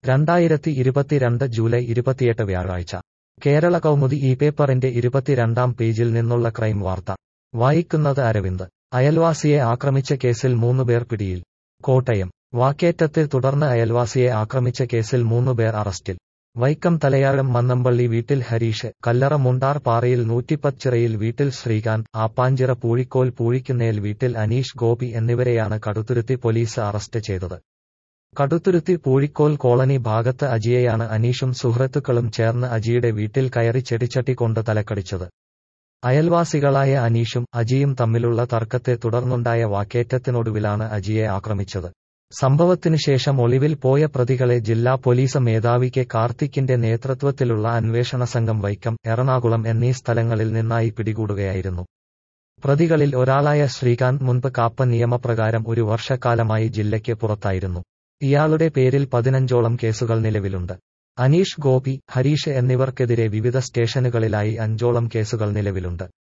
രണ്ടായിരത്തി ഇരുപത്തിരണ്ട് ജൂലൈ ഇരുപത്തിയെട്ട് വ്യാഴാഴ്ച കേരള കൗമുദി ഈ പേപ്പറിന്റെ ഇരുപത്തിരണ്ടാം പേജിൽ നിന്നുള്ള ക്രൈം വാർത്ത വായിക്കുന്നത് അരവിന്ദ് അയൽവാസിയെ ആക്രമിച്ച കേസിൽ മൂന്നുപേർ പിടിയിൽ കോട്ടയം വാക്കേറ്റത്തെ തുടർന്ന് അയൽവാസിയെ ആക്രമിച്ച കേസിൽ മൂന്നുപേർ അറസ്റ്റിൽ വൈക്കം തലയാഴം മന്നമ്പള്ളി വീട്ടിൽ ഹരീഷ് കല്ലറ മുണ്ടാർ പാറയിൽ നൂറ്റിപ്പച്ചിറയിൽ വീട്ടിൽ ശ്രീകാന്ത് ആപ്പാഞ്ചിറ പൂഴിക്കോൽ പൂഴിക്കുന്നേൽ വീട്ടിൽ അനീഷ് ഗോപി എന്നിവരെയാണ് കടുത്തുരുത്തി പോലീസ് അറസ്റ്റ് ചെയ്തത് കടുത്തുരുത്തി പൂഴിക്കോൽ കോളനി ഭാഗത്ത് അജിയെയാണ് അനീഷും സുഹൃത്തുക്കളും ചേർന്ന് അജിയുടെ വീട്ടിൽ കയറി ചെടിച്ചട്ടി കൊണ്ട് തലക്കടിച്ചത് അയൽവാസികളായ അനീഷും അജിയും തമ്മിലുള്ള തർക്കത്തെ തുടർന്നുണ്ടായ വാക്കേറ്റത്തിനൊടുവിലാണ് അജിയെ ആക്രമിച്ചത് സംഭവത്തിനു ശേഷം ഒളിവിൽ പോയ പ്രതികളെ ജില്ലാ പോലീസ് മേധാവി കെ കാർത്തിക്കിന്റെ നേതൃത്വത്തിലുള്ള അന്വേഷണ സംഘം വൈക്കം എറണാകുളം എന്നീ സ്ഥലങ്ങളിൽ നിന്നായി പിടികൂടുകയായിരുന്നു പ്രതികളിൽ ഒരാളായ ശ്രീകാന്ത് മുൻപ് കാപ്പ നിയമപ്രകാരം ഒരു വർഷക്കാലമായി ജില്ലയ്ക്ക് പുറത്തായിരുന്നു ഇയാളുടെ പേരിൽ പതിനഞ്ചോളം കേസുകൾ നിലവിലുണ്ട് അനീഷ് ഗോപി ഹരീഷ് എന്നിവർക്കെതിരെ വിവിധ സ്റ്റേഷനുകളിലായി അഞ്ചോളം കേസുകൾ നിലവിലുണ്ട്